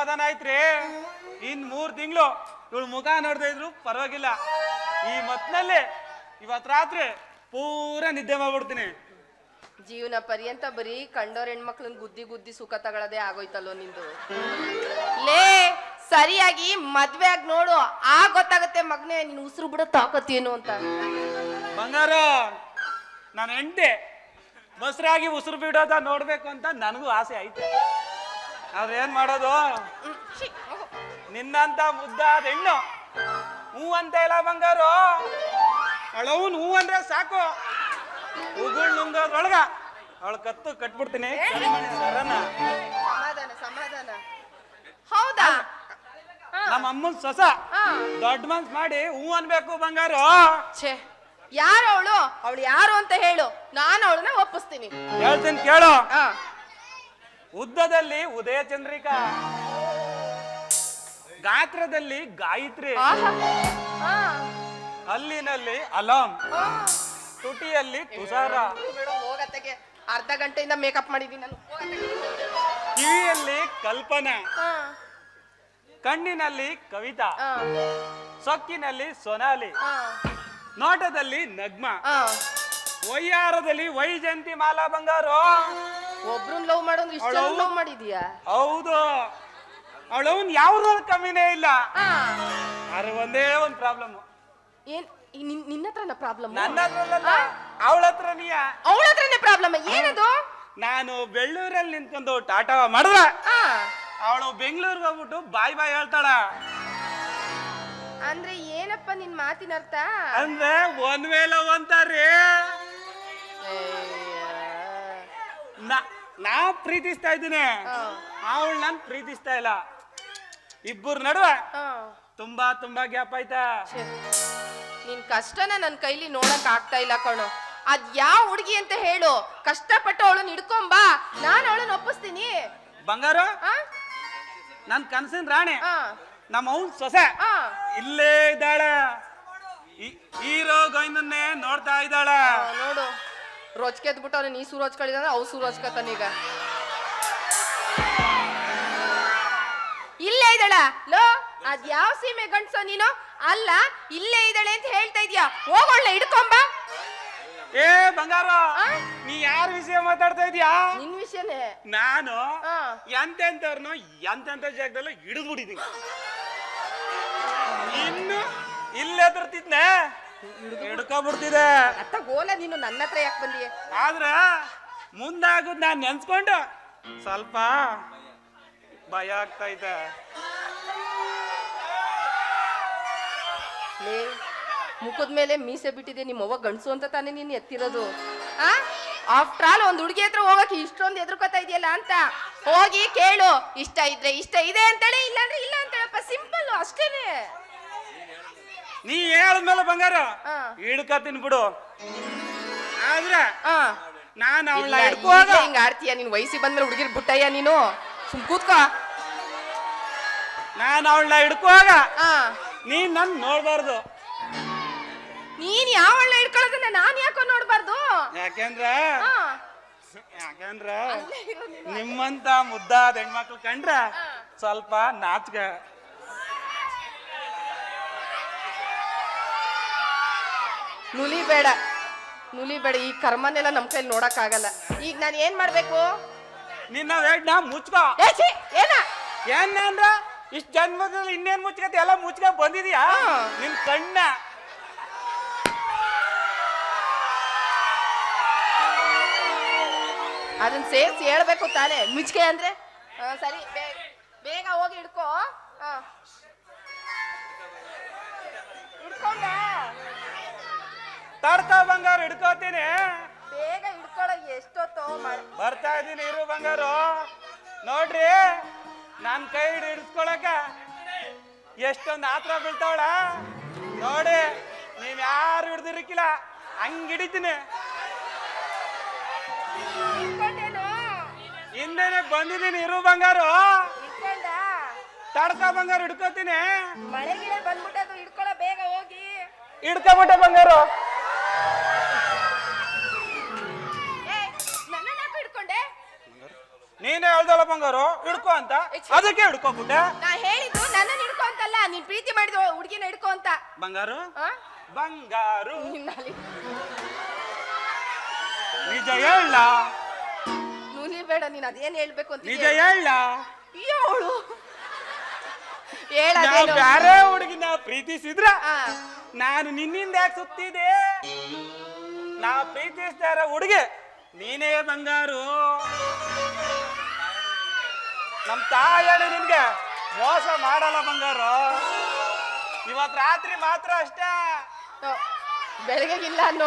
ಸಮಾಧಾನ ಆಯ್ತ್ರಿ ಇನ್ ಮೂರ್ ತಿಂಗಳು ಇವಳು ಮುಖ ನೋಡ್ತಾ ಇದ್ರು ಪರವಾಗಿಲ್ಲ ಈ ಮತ್ನಲ್ಲಿ ಇವತ್ ರಾತ್ರಿ ಪೂರ ನಿದ್ದೆ ಮಾಡ್ಬಿಡ್ತೀನಿ ಜೀವನ ಪರ್ಯಂತ ಬರೀ ಕಂಡೋರ್ ಹೆಣ್ಮಕ್ಳನ್ ಗುದ್ದಿ ಗುದ್ದಿ ಸುಖ ತಗೊಳ್ಳೋದೇ ಆಗೋಯ್ತಲ್ಲೋ ನಿಂದು ಲೇ ಸರಿಯಾಗಿ ಮದ್ವೆ ಆಗಿ ನೋಡು ಆ ಗೊತ್ತಾಗತ್ತೆ ಮಗ್ನೆ ನೀನ್ ಉಸಿರು ಬಿಡೋ ತಾಕತ್ತೇನು ಅಂತ ಬಂಗಾರ ನಾನು ಹೆಂಡತಿ ಬಸ್ರಾಗಿ ಉಸಿರು ಬಿಡೋದ ನೋಡ್ಬೇಕು ಅಂತ ನನಗೂ ಆಸೆ ಐತೆ ಆದ್ರೆ ಏನ್ ಮಾಡೋದು ಹ್ಮ್, ಛೀ, ಹೋಗು. ನಿನ್ನಂತ ಮುದ್ದಾದ ಹೆಣ್ಣು ಹೂ ಅಂತ ಇಲ್ಲ ಬಂಗಾರು ಅವಳವನ್ ಹೂ ಅಂದ್ರೆ ಸಾಕು ಉಗುಳ್ ನುಂಗೋದ್ರೊಳಗ ಅವಳ ಕತ್ತು ಕಟ್ಬಿಡ್ತೀನಿ ಕರಿಮಣಿ ಸರನ ಸಮಾಧಾನ ಸಮಾಧಾನ ಹೌದಾ ಹಾ, ನಮ್ಮ ಅಮ್ಮನ್ ಸೊಸ ಹಾ. ದೊಡ್ಡ ಮನ್ಸ್ ಮಾಡಿ ಹೂ ಅನ್ಬೇಕು ಬಂಗಾರು ಛೇ ಯಾರು ಅವಳು ಅವಳು ಯಾರು ಅಂತ ಹೇಳು ನಾನು ಅವಳನ್ನ ಒಪ್ಪಿಸ್ತೀನಿ ಹೇಳ್ತೀನಿ ಕೇಳು ಹಾ ಉದ್ದದಲ್ಲಿ ಉದಯ ಚಂದ್ರಿಕಾ ಗಾತ್ರದಲ್ಲಿ ಗಾಯತ್ರಿ ಆಹಾ. ಹಾ. ಹಲ್ಲಿನಲ್ಲಿ ಅಲಾಂ ಹಾ. ತುಟಿಯಲ್ಲಿ ತುಷಾರ ಬಿಡು, ಹೋಗತ್ತೆಗೆ ಅರ್ಧ ಗಂಟೆಯಿಂದ ಮೇಕಪ್ ಮಾಡಿದೀನಿ ನಾನು ಹೋಗತ್ತೆಗೆ. ಕಿವಿಯಲ್ಲಿ ಕಲ್ಪನಾ ಹಾ. ಕಣ್ಣಿನಲ್ಲಿ ಕವಿತಾ ಹಾ. ಸೊಕ್ಕಿನಲ್ಲಿ ಸೊನಾಲಿ ಹಾ. ನೋಟದಲ್ಲಿ ನಗ್ಮ ಹಾ. ವಯ್ಯಾರದಲ್ಲಿ ವೈಜಯಂತಿ ಮಾಲಾ ಬಂಗಾರು ಒಬ್ರನ್ ಲವ್ ಮಾಡೋಂದ್ರೆ ಇಷ್ಟ ಅವಳು- ಲವ್ ಮಾಡಿದೀಯಾ ಹೌದು ಅವಳವನ್ ಯಾವ್ದ್ರಲ್ಲಿ ಕಮ್ಮಿನೇ ಇಲ್ಲ ಹಾ. ಆದ್ರೆ ಒಂದೇ ಒಂದ್ ಪ್ರಾಬ್ಲಮ್ ಏನ್ ಈ ನಿನ್- ನಿನ್ನ ಹತ್ರನ ಪ್ರಾಬ್ಲಮ್ ನನ್ನ ಹತ್ರಲ್ಲ ಅವಳ ಹತ್ರ ನೀಯ ಅವಳ ಹತ್ರನೇ ಪ್ರಾಬ್ಲಮ್ ಏನದು ನಾನು ಬೆಳ್ಳೂರಲ್ಲಿ ನಿಂತ್ಕೊಂಡು ಟಾಟಾ ಮಾಡಿದ್ರೆ ಹಾ. ಅವಳು ಬೆಂಗಳೂರಿಗೆ ಹೋಗ್ಬಿಟ್ಟು ಬಾಯ್ ಬಾಯ್ ಹೇಳ್ತಾಳ ಅಂದ್ರೆ ಏನಪ್ಪ ನಿನ್ ಮಾತಿನ ಅರ್ಥ ಅಂದ್ರೆ ಒನ್ ವೇಲ ಅಂತಾರ್ರಿ ನಾ- ನಾ ಪ್ರೀತಿಸ್ತಾ ಇದ್ದೀನಿ ಹಾ. ಅವಳು ನನ್ ಪ್ರೀತಿಸ್ತಾ ಇಲ್ಲ ಇಬ್ಬರ ನಡುವೆ ಹಾ. ತುಂಬಾ ತುಂಬಾ ಗ್ಯಾಪ್ ಆಯ್ತಾ ಛೆ. ನಿನ್ ಕಷ್ಟನ ನನ್ ಕೈಲಿ ನೋಡಕ್ ಆಗ್ತಾ ಇಲ್ಲ ಕಣೋ ಅದ್ ಯಾವ ಹುಡುಗಿ ಅಂತ ಹೇಳು ಕಷ್ಟಪಟ್ಟು ಅವಳನ್ನ ಹಿಡ್ಕೊಂಬಾ ನಾನ್ ಅವಳನ್ನ ಒಪ್ಪಿಸ್ತೀನಿ ಬಂಗಾರ ಆ? ನನ್ ಕನ್ಸಿನ ರಾಣಿ ಆ. ನಮ್ಮ ಅವ್ನ್ ಸೊಸೆ ಆ. ಇಲ್ಲೇ ಇದ್ದಾಳೆ ಹೀರೋ ಗೋವಿಂದನ್ನೇ ನೋಡ್ತಾ ಇದ್ದಾಳೆ ಆ, ನೋಡು ರೋಜ್ಕೆ ಎದ್ಬಿಟ್ಟು ಅವ್ನ ನೀ ಸೂರು ಹಚ್ಕೊಳ್ಳಿದ್ರೆ ಅವ್ ಸೂರು ಹಚ್ಕೊತಾನೀಗ ಇಲ್ಲೇ ಇದ್ದಾಳ ಲೋ ಅದ್ ಯಾವ ಸೀಮೆ ಗಂಡ್ಸೋ ನೀನು ಅಲ್ಲ ಇಲ್ಲೇ ಇದ್ದಾಳೆ ಅಂತ ಹೇಳ್ತಾ ಇದೀಯಾ ಹೋಗೋಳ್ಳ ಹಿಡ್ಕೊಂಬಾ ಏ ಬಂಗಾರ ಆ? ನೀ ಯಾರ ವಿಷಯ ಮಾತಾಡ್ತಾ ಇದೀಯಾ ನಿನ್ ವಿಷಯನೇ ನಾನು ಆ. ಎಂತೆಂತವ್ರನ್ನು ಎಂತೆಂತ ಜಾಗದಲ್ಲೂ ಹಿಡಿದು ಬಿಟ್ಟಿದ್ದೀನಿ ಇನ್ನು ಇಲ್ಲೆದರ್ತಿದ್ನೆ ಹಿಡ್ಕೊಬಿಡ್ತಿದೆ ಅತ್ತ ಗೋಲ ನೀನು ನನ್ನ ಹತ್ರ ಯಾಕೆ ಬಂದಿಯೇ ಆದ್ರೆ ಮುಂದಾಗುದ್ ನಾನ್ ನೆನ್ಸ್ಕೊಂಡು ಸ್ವಲ್ಪ ಭಯ ಆಗ್ತಾ ಇದೆ ಲೇ ಮುಖದ ಮೇಲೆ ಮೀಸೆ ಬಿಟ್ಟಿದೆ ನಿಮ್ಮ ಅವ್ವ ಗಂಡಸು ಅಂತ ತಾನೇ ನೀನು ಎತ್ತಿರೋದು ಆ ಆಫ್ಟರ್ ಆಲ್ ಒಂದ್ ಹುಡುಗಿ ಹತ್ರ ಹೋಗಕ್ಕೆ ಇಷ್ಟೊಂದು ಎದುರ್ಕೋತಾ ಇದೆಯಲ್ಲ ಅಂತ ಹೋಗಿ ಕೇಳು ಇಷ್ಟ ಇದ್ರೆ ಇಷ್ಟ ಇದೆ ಅಂತೇಳಿ ಇಲ್ಲಾಂದ್ರೆ ಇಲ್ಲ ಅಂತೇಳಪ್ಪ ಸಿಂಪಲ್ ಅಷ್ಟೇನೆ ನೀ ಹೇಳಿದ್ಮೇಲೆ ಬಂಗಾರ ಆ. ಹಿಡ್ಕತೀನಿ ಬಿಡು ಆದ್ರೆ ಆ ನಾನು ಅವಳ ಇಲ್ಲ, ಹಿಡ್ಕೋಗ ಈಗ ಹಿಂಗ್ ಆಡ್ತೀಯ ನೀನ್ ವಯಸ್ಸಿಗೆ ಬಂದ್ಮೇಲೆ ಹುಡುಗಿರ್ ಬಿಟ್ಟಯ್ಯ ನೀನು ಸುಮ್ ಕೂತ್ಕೋ ನಾನು ಅವಳನ್ನ ಹಿಡ್ಕೋಗ ಆ ನೀನ್ ನನ್ ನೋಡ್ಬಾರ್ದು ನೀನ್ ಯಾವಳ್ಳ ಹಿಡ್ಕೊಳ್ಳೋದನ್ನ ನಾನ್ ಯಾಕೋ ನೋಡ್ಬಾರ್ದು ಯಾಕೆಂದ್ರ ಆ, ಯಾಕೆಂದ್ರ ಅಲ್ಲೇ ಇರು ನೀನು. ನಿಮ್ಮಂತ ಮುದ್ದಾದ ಹೆಣ್ಮಕ್ಳು ಕಂಡ್ರ ಸ್ವಲ್ಪ ನಾಚ್ಕ ನುಲಿ ಬೇಡ ನುಲಿ ಬೇಡ ಈ ಕರ್ಮನೆಲ್ಲ ನಮ್ ಕೈಲಿ ನೋಡಕ್ ಆಗಲ್ಲ ಈಗ ನಾನು ಏನ್ ಮಾಡ್ಬೇಕು ನಿನ್ನ ವೇಡ್ನ ಮುಚ್ಕೋ ಏ ಛೀ, ಏನ ಏನ್ರ ಇಷ್ಟ ಜನ್ಮದಲ್ಲಿ ಇನ್ನೇನ್ ಮುಚ್ಕತಿ ಎಲ್ಲ ಮುಚ್ಕ ಬಂದಿದ್ಯಾ ಹಾ. ನಿನ್ ಕಣ್ಣ ಅದನ್ನ ಸೇರ್ಸಿ ಹೇಳ್ಬೇಕು ತಾನೇ ಮುಚ್ಕೆ ಅಂದ್ರೆ ಆ, ಸರಿ ಬೇ- ಬೇಗ ಹೋಗಿ ಹಿಡ್ಕೋ ಆ. ಹಿಡ್ಕೊಂಡ ತಡ್ಕೋ ಬಂಗಾರ ಹಿಡ್ಕೋತೀನಿ ಬೇಗ ಹಿಡ್ಕೊಳ್ಳೋ ಎಷ್ಟೊತ್ತೋ ಮಾಡಿ ಬರ್ತಾ ಇದೀನಿ ಇರು ಬಂಗಾರು ನೋಡ್ರಿ ನನ್ ಕೈ ಹಿಡಿ ಹಿಡಿಸ್ಕೊಳಕ ಎಷ್ಟೊಂದು ಆತ್ರ ಬೀಳ್ತಾವಳ ನೋಡಿ ನೀವ್ ಯಾರು ಹಿಡ್ದಿರಕ್ಕಿಲ್ಲ ಹಂಗ್ ಹಿಡಿತೀನಿ ಹಿಡ್ಕೊಂಡೇನು ಹಿಂದೆನೆ ಬಂದಿದ್ದೀನಿ ಇರು ಬಂಗಾರು ಹಿಡ್ಕೊಂಡ ತಡ್ಕೋ ಬಂಗಾರ ಹಿಡ್ಕೋತೀನಿ ಮಳೆ ಗಿಡ ಬಂದ್ಬಿಟ್ಟದು ಹಿಡ್ಕೊಳ್ಳೋ ಬೇಗ ಹೋಗಿ ಹಿಡ್ಕೊಬಿಟ್ಟೆ ಬಂಗಾರು ಏ ನನ್ನನ್ನ ಯಾಕೆ ಹಿಡ್ಕೊಂಡೆ ನೀನೇ ಹೇಳ್ದಲ್ಲ ಬಂಗಾರು ಹಿಡ್ಕೊ ಅಂತ ಅದಕ್ಕೆ ಹಿಡ್ಕೊಬಿಟ್ಟೆ ನಾ ಹೇಳಿದ್ದು ನನ್ನ ಹಿಡ್ಕೊ ಅಂತಲ್ಲ ನೀನ್ ಪ್ರೀತಿ ಮಾಡಿದ ಹುಡುಗಿನ ಹಿಡ್ಕೊ ಅಂತ ಬಂಗಾರು ಆ? ಬಂಗಾರು ನಿನ್ನ ಅಲ್ಲಿ ನಿಜ ಹೇಳ ನೂಲಿ ಬೇಡ ನೀನ್ ಅದೇನ್ ಹೇಳ್ಬೇಕು ಅಂತ ನಿಜ ಹೇಳ ಹೇಳು ನಾವು ಹೇಳದೇನು ಬ್ಯಾರೆ ಹುಡುಗಿನ ಪ್ರೀತಿಸಿದ್ರ ಆ, ನಾನು ನಿನ್ನಿಂದ ಯಾಕೆ ಸುತ್ತಿದೆ ನಾ ಪ್ರೀತಿಸ್ತಾ ಇರೋ ಹುಡುಗಿ ನೀನೇ ಬಂಗಾರು ನಮ್ ತಾಯಿ ನಿನ್ಗೆ ಮೋಸ ಮಾಡಲ್ಲ ಬಂಗಾರು ಇವತ್ ರಾತ್ರಿ ಮಾತ್ರ ಅಷ್ಟೇ ಓ, ಬೆಳಗ್ಗೆಗಿಲ್ಲ ಅನ್ನೋ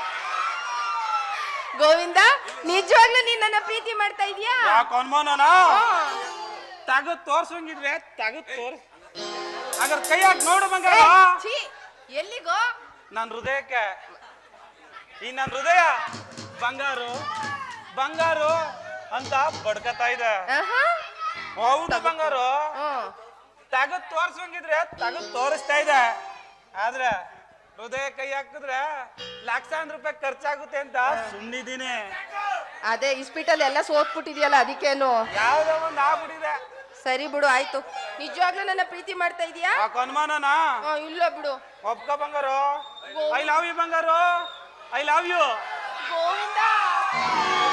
ಗೋವಿಂದ ನಿಜವಾಗ್ಲೂ ನೀನ್ ನನ್ನ ಪ್ರೀತಿ ಮಾಡ್ತಾ ಇದೀಯಾ ಯಾಕೆ ಅನ್ಮಾನನ ಆ, ತಗದ್ ತೋರ್ಸಂಗಿದ್ರೆ ತಗದ್ ತೋರ್ಸ್ ಹಾಗಾದ್ರೆ ಕೈ ಹಾಕಿ ನೋಡು ಏ, ಬಂಗಾರು ಛೀ, ಎಲ್ಲಿಗೋ ನನ್ನ ಹೃದಯಕ್ಕೆ ಈ ನನ್ನ ಹೃದಯ ಬಂಗಾರು ಬಂಗಾರು ಅಂತ ಬಡ್ಕತಾ ಇದೆ ಆಹಾ, ಹೌದು ಬಂಗಾರು ಹ್ಮ್. ತಗದ್ ತೋರ್ಸಂಗಿದ್ರೆ ತಗದ್ ತೋರಿಸ್ತಾ ಇದೆ ಆದ್ರೆ ಹೃದಯ ಕೈ ಹಾಕಿದ್ರೆ ಲಕ್ಷಾಂತರ ರೂಪಾಯಿ ಖರ್ಚಾಗುತ್ತೆ ಅಂತ ಸುಮ್ಮನಿದ್ದೀನಿ ಅದೇ ಇಸ್ಪಿಟಲ್ ಎಲ್ಲ ಸೋತ್ಬಿಟ್ಟಿದ್ಯಲ್ಲ ಅದಕ್ಕೇನು ಯಾವ್ದೋ ಒಂದು ಆಗ್ಬಿಟ್ಟಿದೆ ಸರಿ ಬಿಡು ಆಯ್ತು ನಿಜವಾಗ್ಲೂ ನನ್ನ ಪ್ರೀತಿ ಮಾಡ್ತಾ ಇದೀಯಾ ಆ ಅನುಮಾನನ ಆ, ಇಲ್ಲ ಬಿಡು ಒಪ್ಕ ಬಂಗಾರು ಐ ಲವ್ ಯು ಬಂಗಾರು ಐ ಲವ್ ಯು ಗೋವಿಂದ